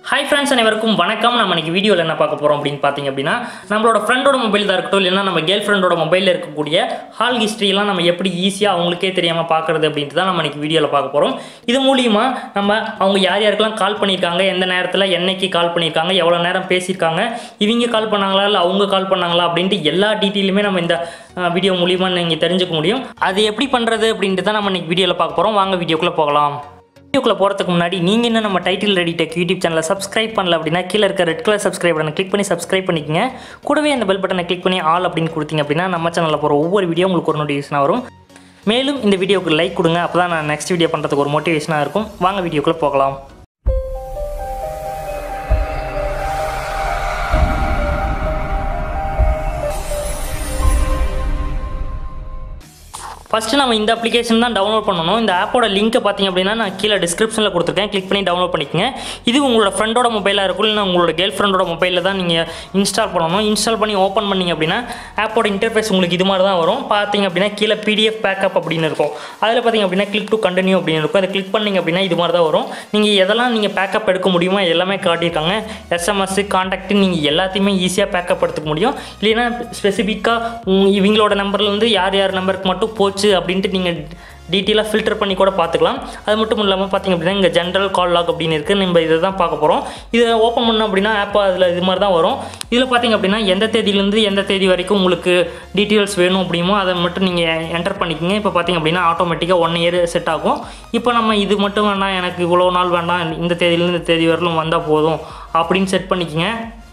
hi friends அனைவருக்கும் வணக்கம் நம்ம இன்னைக்கு வீடியோவில் என்ன பார்க்க போகிறோம் அப்படின்னு பார்த்தீங்க அப்படின்னா நம்மளோட ஃப்ரெண்டோட மொபைல் தான் இருக்கட்டும் இல்லைன்னா நம்ம கேர்ள் ஃப்ரெண்டோட மொபைலில் இருக்கக்கூடிய ஹால் ஹிஸ்ட்ரியெல்லாம் நம்ம எப்படி ஈஸியாக அவங்களுக்கே தெரியாமல் பார்க்குறது அப்படின்ட்டு தான் நம்ம இன்னைக்கு வீடியோவில் பார்க்க போகிறோம் இது மூலியமா நம்ம அவங்க யார் யாருக்கெல்லாம் கால் பண்ணியிருக்காங்க எந்த நேரத்தில் என்னைக்கு கால் பண்ணியிருக்காங்க எவ்வளோ நேரம் பேசியிருக்காங்க இவங்க கால் பண்ணாங்களா இல்லை அவங்க கால் பண்ணாங்களா அப்படின்ட்டு எல்லா டீட்டெயிலுமே நம்ம இந்த வீடியோ மூலியமாக நீங்கள் தெரிஞ்சுக்க முடியும் அது எப்படி பண்ணுறது அப்படின்ட்டு தான் நம்ம இன்னைக்கு வீடியோவில் பார்க்க போகிறோம் வாங்க வீடியோக்குள்ளே போகலாம் வீடியோக்குள்ள போகிறதுக்கு முன்னாடி நீங்கள் இன்னும் நம்ம டைட்டில் ரெடி டெக் யூடியூப் சேனலை சப்ஸ்கிரைப் பண்ணல அப்படின்னா கீழே இருக்க ரெட் கலர் சப்ஸ்கிரைப் பட்டனை கிளிக் பண்ணி சப்ஸ்கிரைப் பண்ணிக்கங்க கூடவே அந்த பெல் பட்டனை கிளிக் பண்ணி ஆல் அப்படின்னு கொடுத்தீங்க அப்படின்னா நம்ம சேனலில் போகிற ஒவ்வொரு வீடியோ உங்களுக்கு ஒரு நோட்டிஃபிகேஷன் வரும் மேலும் இந்த வீடியோக்கு லைக் கொடுங்க அப்போ தான் நான் நெக்ஸ்ட் வீடியோ பண்ணுறதுக்கு ஒரு மோட்டிவேஷனாக இருக்கும் வாங்க வீடியோக்குள்ளே போகலாம் ஃபஸ்ட்டு நம்ம இந்த அப்ளிகேஷன் தான் டவுன்லோட் பண்ணணும் இந்த ஆப்போட லிங்க்கை பார்த்தீங்க அப்படின்னா நான் கீழே டிஸ்கிரிப்ஷனில் கொடுத்துருக்கேன் கிளிக் பண்ணி டவுன்லோட் பண்ணிக்கங்க இது உங்களோட ஃப்ரெண்டோட மொபைலாக இருக்கும் இல்லை உங்களோட கேர்ள் ஃப்ரெண்டோட மொபைலில் தான் நீங்கள் இன்ஸ்டால் பண்ணணும் இன்ஸ்டால் பண்ணி ஓப்பன் பண்ணிங்க அப்படின்னா ஆப்போட இன்டர்ஃபேஸ் உங்களுக்கு இது மாதிரி தான் வரும் பார்த்தீங்க அப்படின்னா கீழே பிடிஎஃப் பேக்கப் அப்படின்னு இருக்கும் அதில் பார்த்தீங்க அப்படின்னா கிளிக் டு கண்டினியூ அப்படின்னு இருக்கும் அதை கிளிக் பண்ணிங்க அப்படின்னா இது மாதிரி தான் வரும் நீங்கள் எதெல்லாம் நீங்கள் பேக்கப் எடுக்க முடியுமோ எல்லாமே காட்டியிருக்காங்க எஸ்எம்எஸ் காண்டாக்ட் நீங்கள் எல்லாத்தையுமே ஈஸியாக பேக்கப் எடுத்துக்க முடியும் இல்லைன்னா ஸ்பெசிஃபிக்காக இவங்களோட நம்பர்லேருந்து யார் யார் நம்பருக்கு மட்டும் போச்சு அப்படின்ட்டு நீங்கள் டீட்டெயிலாக ஃபில்டர் பண்ணி கூட பார்த்துக்கலாம் அது மட்டும் இல்லாமல் பார்த்தீங்க அப்படின்னா இங்கே ஜென்ரல் கால் லாக் அப்படின்னு இருக்குது நம்ம இதை தான் பார்க்க போகிறோம் இதை ஓப்பன் பண்ணோம் அப்படின்னா ஆப் அதில் இது மாதிரி தான் வரும் இதில் பார்த்தீங்க அப்படின்னா எந்த தேதியிலேருந்து எந்த தேதி வரைக்கும் உங்களுக்கு டீட்டெயில்ஸ் வேணும் அப்படிமோ அதை மட்டும் நீங்கள் என்டர் பண்ணிக்கோங்க இப்போ பார்த்தீங்க அப்படின்னா ஆட்டோமேட்டிக்காக ஒன் இயர் செட் ஆகும் இப்போ நம்ம இது மட்டும் வேண்டாம் எனக்கு இவ்வளோ நாள் வேண்டாம் இந்த தேதியிலேருந்து இந்த தேதி வரலும் வந்தால் போதும் அப்படின்னு செட் பண்ணிக்கோங்க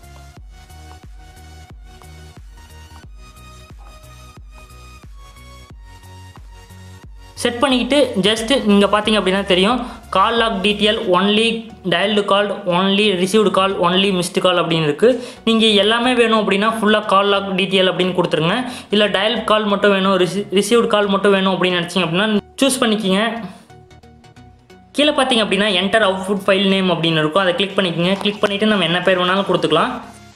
செட் பண்ணிக்கிட்டு ஜஸ்ட்டு நீங்கள் பார்த்தீங்க அப்படின்னா தெரியும் call log detail only dialled call only received call only missed call அப்படின்னு இருக்குது நீங்கள் எல்லாமே வேணும் அப்படின்னா ஃபுல்லாக கால் லாக் டீட்டெயில் அப்படின்னு கொடுத்துருங்க இல்லை டயல் கால் மட்டும் வேணும் ரிசி ரிசீவ்டு கால் மட்டும் வேணும் அப்படின்னு நினச்சிங்க அப்படின்னா சூஸ் பண்ணிக்கிங்க கீழே பார்த்தீங்க அப்படின்னா என்டர் அவுட்புட் ஃபைல் நேம் அப்படின்னு இருக்கும் அதை கிளிக் பண்ணிக்கோங்க கிளிக் பண்ணிவிட்டு நம்ம என்ன பேர் வேணாலும் கொடுத்துக்கலாம்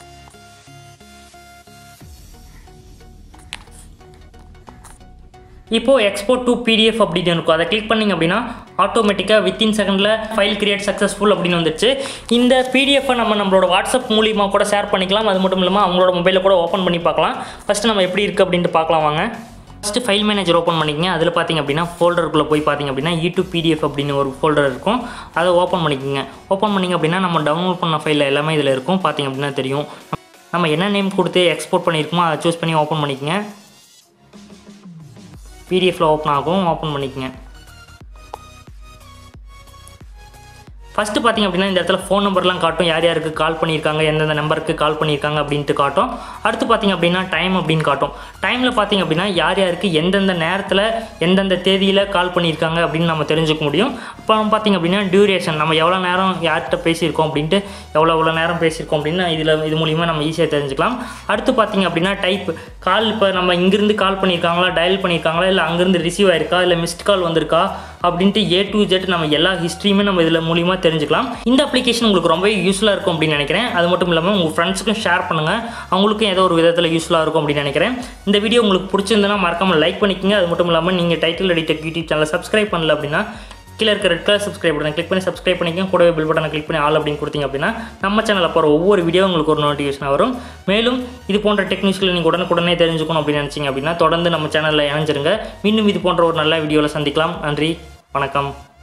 இப்போது எக்ஸ்போர்ட் டு பிடிஎஃப் அப்படின்னு இருக்கும் அதை கிளிக் பண்ணிங்க அப்படின்னா ஆட்டோமேட்டிக்காக வித்தின் செகண்டில் ஃபைல் கிரியேட் சக்ஸஸ்ஃபுல் அப்படின்னு வந்துச்சு இந்த பிடிஎஃபை நம்ம நம்மளோட வாட்ஸ்அப் மூலியமாக கூட ஷேர் பண்ணிக்கலாம் அது மட்டும் இல்லாமல் அவங்களோட மொபைலில் கூட ஓப்பன் பண்ணி பார்க்கலாம் ஃபஸ்ட்டு நம்ம எப்படி இருக்குது அப்படின்ட்டு பார்க்கலாம் வாங்க ஃபஸ்ட்டு ஃபைல் மேனேஜர் ஓப்பன் பண்ணிக்கங்க அதில் பார்த்தீங்க அப்படின்னா ஃபோல்டருக்குள்ளே போய் பார்த்தீங்க அப்படின்னா இ டு பிடிஎஃப் அப்படின்னு ஒரு ஃபோல்டர் இருக்கும் அதை ஓப்பன் பண்ணிக்கோங்க ஓப்பன் பண்ணிங்க அப்படின்னா நம்ம டவுன்லோட் பண்ண ஃபைலில் எல்லாமே இதில் இருக்கும் பார்த்தீங்க அப்படின்னா தெரியும் நம்ம என்ன நேம் கொடுத்து எக்ஸ்போர்ட் பண்ணியிருக்கோமோ அதை சூஸ் பண்ணி ஓப்பன் பண்ணிக்கோங்க பிடிஎஃப்பில் ஓப்பன் ஆகும் ஓப்பன் பண்ணிக்கங்க ஃபஸ்ட்டு பார்த்தீங்க அப்படின்னா இந்த இடத்துல ஃபோன் நம்பர்லாம் காட்டும் யார் யாருக்கு கால் பண்ணியிருக்காங்க எந்தெந்த நம்பருக்கு கால் பண்ணியிருக்காங்க அப்படின்ட்டு காட்டும் அடுத்து பார்த்தீங்க அப்படின்னா டைம் அப்படின்னு காட்டும் டைமில் பார்த்தீங்க அப்படின்னா யார் யாருக்கு எந்தெந்த நேரத்தில் எந்தெந்த தேதியில் கால் பண்ணியிருக்காங்க அப்படின்னு நம்ம தெரிஞ்சுக்க முடியும் அப்புறம் பார்த்தீங்க அப்படின்னா டியூரேஷன் நம்ம எவ்வளோ நேரம் யார்கிட்ட பேசியிருக்கோம் அப்படின்ட்டு எவ்வளோ எவ்வளோ நேரம் பேசியிருக்கோம் அப்படின்னு இதில் இது மூலிமா நம்ம ஈஸியாக தெரிஞ்சுக்கலாம் அடுத்து பார்த்தீங்க அப்படின்னா டைப் கால் இப்போ நம்ம இங்கேருந்து கால் பண்ணியிருக்காங்களா டயல் பண்ணியிருக்காங்களா இல்லை அங்கேருந்து ரிசீவ் ஆயிருக்கா இல்லை மிஸ்ட் கால் வந்திருக்கா அப்படின்ட்டு ஏ டு ஜெட் நம்ம எல்லா ஹிஸ்ட்ரியுமே நம்ம இதில் மூலிமா தெரிஞ்சுக்கலாம் இந்த அப்ளிகேஷன் உங்களுக்கு ரொம்ப யூஸ்ஃபுல்லாக இருக்கும் அப்படின்னு நினைக்கிறேன் அது மட்டும் இல்லாமல் உங்கள் ஃப்ரெண்ட்ஸுக்கும் ஷேர் பண்ணுங்கள் அவங்களுக்கும் ஏதோ ஒரு விதத்தில் யூஸ்ஃபுல்லாக இருக்கும் அப்படின்னு நினைக்கிறேன் இந்த வீடியோ உங்களுக்கு பிடிச்சிருந்தனா மறக்காமல் லைக் பண்ணிக்கோங்க அது மட்டும் இல்லாமல் நீங்கள் டைட்டில் எடிட்டர் யூடியூப் சேனலை சப்ஸ்கிரைப் பண்ணல அப்படின்னா கீழே இருக்க red colour subscribe button click பண்ணி சப்ஸ்கிரைப் பண்ணிக்கங்க கூடவே பில் பட்டனை கிளிக் பண்ணி ஆல் அப்படின்னு கொடுத்தீங்க அப்படின்னா நம்ம சேனலில் போகிற ஒவ்வொரு வீடியோ உங்களுக்கு ஒரு நோட்டிஃபிகேஷன் வரும் மேலும் இது போன்ற டெக்னிக்ஸ்களை நீங்கள் உடனுக்குடனே தெரிஞ்சுக்கணும் அப்படின்னு நினச்சிங்க அப்படின்னா தொடர்ந்து நம்ம சேனலில் இணைஞ்சிருங்க மீண்டும் இது போன்ற ஒரு நல்ல வீடியோவில் சந்திக்கலாம் நன்றி வணக்கம்